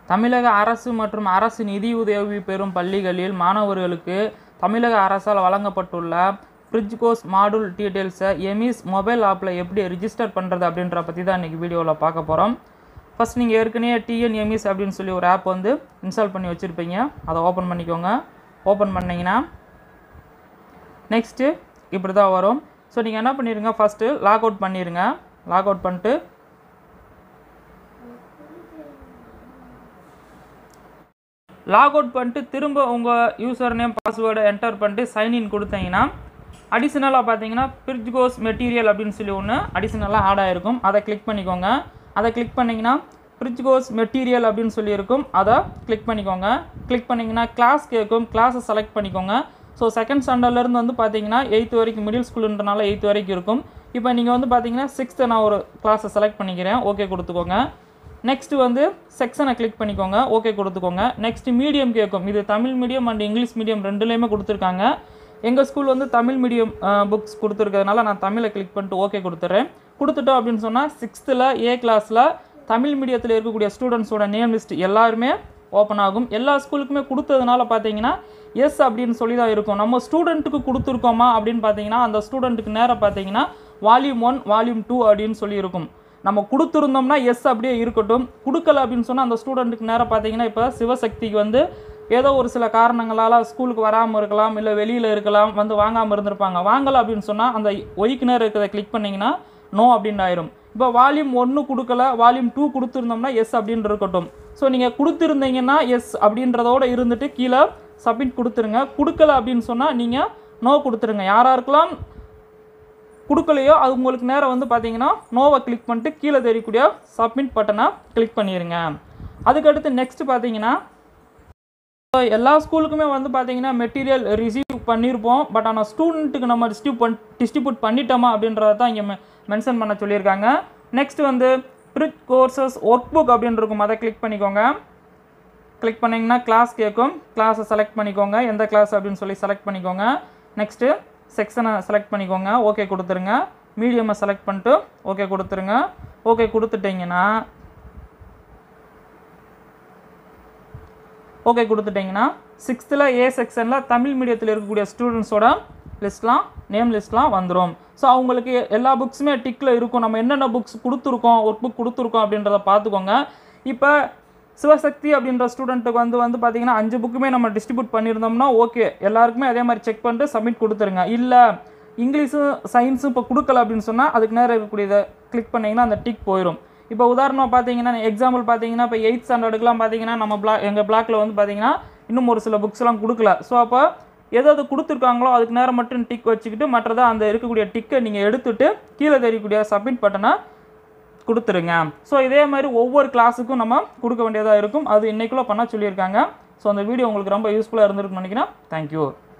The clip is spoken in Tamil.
தமிழக அரசு மற்றும் அரசு நிதியுதவி பெறும் பள்ளிகளில் மாணவர்களுக்கு தமிழக அரசால் வழங்கப்பட்டுள்ள ஃப்ரிட்ஜ் கோர்ஸ் மாடூல் டீட்டெயில்ஸை எமிஸ் மொபைல் ஆப்பில் எப்படி ரிஜிஸ்டர் பண்ணுறது அப்படின்ற பற்றி தான் இன்றைக்கி வீடியோவில் பார்க்க போகிறோம் ஃபஸ்ட் நீங்கள் ஏற்கனவே டிஎன் எமிஸ் அப்படின்னு சொல்லி ஒரு ஆப் வந்து இன்ஸ்டால் பண்ணி வச்சுருப்பீங்க அதை ஓப்பன் பண்ணிக்கோங்க ஓப்பன் பண்ணிங்கன்னா நெக்ஸ்ட்டு இப்படி தான் வரும் ஸோ நீங்கள் என்ன பண்ணிடுங்க ஃபஸ்ட்டு லாக் அவுட் பண்ணிடுங்க லாக் அவுட் பண்ணிட்டு லாக் அவுட் பண்ணிட்டு திரும்ப உங்கள் யூசர் நேம் பாஸ்வேர்டை என்டர் பண்ணிட்டு சைன்இன் கொடுத்தீங்கன்னா அடிஷ்னலாக பார்த்தீங்கன்னா பிரிட்ஜ் கோஸ் மெட்டீரியல் அப்படின்னு சொல்லி ஒன்று அடிஷ்னலாக ஆட் ஆகிருக்கும் அதை கிளிக் பண்ணிக்கோங்க அதை கிளிக் பண்ணிங்கன்னா ஃப்ரிட்ஜ் கோஸ் மெட்டீரியல் அப்படின்னு சொல்லி இருக்கும் அதை கிளிக் பண்ணிக்கோங்க கிளிக் பண்ணிங்கன்னா கிளாஸ் கேட்கும் கிளாஸை செலக்ட் பண்ணிக்கோங்க ஸோ செகண்ட் ஸ்டாண்டர்ட்லேருந்து வந்து பார்த்தீங்கன்னா எயித்து வரைக்கும் மிடில் ஸ்கூலுன்றனால எயித்து வரைக்கும் இருக்கும் இப்போ நீங்கள் வந்து பார்த்தீங்கன்னா சிக்ஸ்த்து நான் ஒரு கிளாஸை செலக்ட் பண்ணிக்கிறேன் ஓகே கொடுத்துக்கோங்க நெக்ஸ்ட்டு வந்து செக்ஷனை கிளிக் பண்ணிக்கோங்க ஓகே கொடுத்துக்கோங்க நெக்ஸ்ட் மீடியம் கேட்கும் இது Tamil medium and English medium ரெண்டுலேயுமே கொடுத்துருக்காங்க எங்கள் ஸ்கூல் வந்து தமிழ் மீடியம் புக்ஸ் கொடுத்துருக்கிறதுனால நான் தமிழை கிளிக் பண்ணிட்டு ஓகே கொடுத்துட்றேன் கொடுத்துட்டோம் அப்படின்னு சொன்னால் சிக்ஸ்த்தில் ஏ கிளாஸில் தமிழ் மீடியத்தில் இருக்கக்கூடிய ஸ்டூடெண்ட்ஸோட நேம் லிஸ்ட் எல்லாருமே ஓப்பன் ஆகும் எல்லா ஸ்கூலுக்குமே கொடுத்ததுனால பார்த்தீங்கன்னா எஸ் அப்படின்னு சொல்லி தான் இருக்கும் நம்ம ஸ்டூடெண்ட்டுக்கு கொடுத்துருக்கோமா அப்படின்னு பார்த்தீங்கன்னா அந்த ஸ்டூடெண்ட்டுக்கு நேராக பார்த்தீங்கன்னா வால்யூம் ஒன் வால்யூம் டூ அப்படின்னு சொல்லி இருக்கும் நம்ம கொடுத்துருந்தோம்னா எஸ் அப்படியே இருக்கட்டும் கொடுக்கல அப்படின்னு சொன்னால் அந்த ஸ்டூடெண்ட்டுக்கு நேரம் பார்த்தீங்கன்னா இப்போ சிவசக்திக்கு வந்து ஏதோ ஒரு சில காரணங்களால் ஸ்கூலுக்கு வராமல் இருக்கலாம் இல்லை வெளியில் இருக்கலாம் வந்து வாங்காமல் இருந்திருப்பாங்க வாங்கலை அப்படின்னு சொன்னால் அந்த ஒய்க்கு நேரம் இருக்கிறத கிளிக் பண்ணிங்கன்னா நோ அப்படின்னு ஆயிரும் இப்போ வால்யூம் ஒன்று கொடுக்கல வால்யூம் டூ கொடுத்துருந்தோம்னா எஸ் அப்படின்னு இருக்கட்டும் ஸோ நீங்கள் கொடுத்துருந்தீங்கன்னா எஸ் அப்படின்றதோட இருந்துட்டு கீழே சப்மிட் கொடுத்துருங்க கொடுக்கல அப்படின்னு சொன்னால் நீங்கள் நோ கொடுத்துருங்க யாராக இருக்கலாம் கொடுக்கலையோ அது உங்களுக்கு நேரம் வந்து பார்த்தீங்கன்னா நோவை கிளிக் பண்ணிட்டு கீழே தெரியக்கூடிய சப்மிட் பட்டனை கிளிக் பண்ணிடுங்க அதுக்கடுத்து நெக்ஸ்ட் பார்த்தீங்கன்னா எல்லா ஸ்கூலுக்குமே வந்து பார்த்தீங்கன்னா மெட்டீரியல் ரிசீவ் பண்ணியிருப்போம் பட் ஆனால் ஸ்டூடெண்ட்டுக்கு நம்ம டிஸ்ட்ரிபியூட் பண் டிஸ்ட்ரிபியூட் பண்ணிட்டோமா அப்படின்றத தான் இங்கே மென்ஷன் பண்ண சொல்லியிருக்காங்க நெக்ஸ்ட் வந்து ப்ரிட் கோர்சஸ் ஒர்க் புக் அப்படின்னு இருக்கும் அதை கிளிக் பண்ணிக்கோங்க கிளிக் பண்ணிங்கன்னா கிளாஸ் கேட்கும் கிளாஸை செலக்ட் பண்ணிக்கோங்க எந்த கிளாஸ் அப்படின்னு சொல்லி செலக்ட் பண்ணிக்கோங்க நெக்ஸ்ட்டு செக்ஷனை செலக்ட் பண்ணிக்கோங்க ஓகே கொடுத்துருங்க மீடியமை செலக்ட் பண்ணிட்டு ஓகே கொடுத்துருங்க ஓகே கொடுத்துட்டிங்கன்னா ஓகே கொடுத்துட்டிங்கன்னா சிக்ஸ்த்தில் ஏ செக்ஷனில் தமிழ் மீடியத்தில் இருக்கக்கூடிய ஸ்டூடெண்ட்ஸோட லிஸ்ட்லாம் நேம் லிஸ்ட்லாம் வந்துடும் ஸோ அவங்களுக்கு எல்லா புக்ஸுமே டிக்கில் இருக்கும் நம்ம என்னென்ன புக்ஸ் கொடுத்துருக்கோம் ஒர்க் புக் கொடுத்துருக்கோம் அப்படின்றத பார்த்துக்கோங்க இப்போ சிவசக்தி அப்படின்ற ஸ்டூடெண்ட்டுக்கு வந்து வந்து பார்த்தீங்கன்னா அஞ்சு புக்குமே நம்ம டிஸ்ட்ரிபியூட் பண்ணியிருந்தோம்னா ஓகே எல்லாருக்குமே அதே மாதிரி செக் பண்ணிட்டு சப்மிட் கொடுத்துருங்க இல்லை இங்கிலீஷும் சயின்ஸும் இப்போ கொடுக்கல அப்படின்னு சொன்னால் அதுக்கு நேரம் இருக்கக்கூடியதை கிளிக் பண்ணிங்கன்னா அந்த டிக் போயிடும் இப்போ உதாரணமாக பார்த்தீங்கன்னா எக்ஸாம்பிள் பார்த்தீங்கன்னா இப்போ எயித் ஸ்டாண்டர்டுக்குலாம் பார்த்தீங்கன்னா நம்ம பிளா எங்கள் பிளாக்ல வந்து பார்த்தீங்கன்னா இன்னும் ஒரு சில புக்ஸ்லாம் கொடுக்கல ஸோ அப்போ எது எது கொடுத்துருக்காங்களோ அதுக்கு நேரம் மட்டும் டிக் வச்சுக்கிட்டு மற்றதை அந்த இருக்கக்கூடிய டிக்கை நீங்கள் எடுத்துட்டு கீழே தெரியக்கூடிய சப்மிட் பட்டனை கொடுத்துருங்க ஸோ இதே மாதிரி ஒவ்வொரு கிளாஸுக்கும் நம்ம கொடுக்க வேண்டியதாக இருக்கும் அது இன்றைக்குள்ளே பண்ண சொல்லியிருக்காங்க ஸோ அந்த வீடியோ உங்களுக்கு ரொம்ப யூஸ்ஃபுல்லாக இருந்திருக்குன்னு நினைக்கிறேன் தேங்க்யூ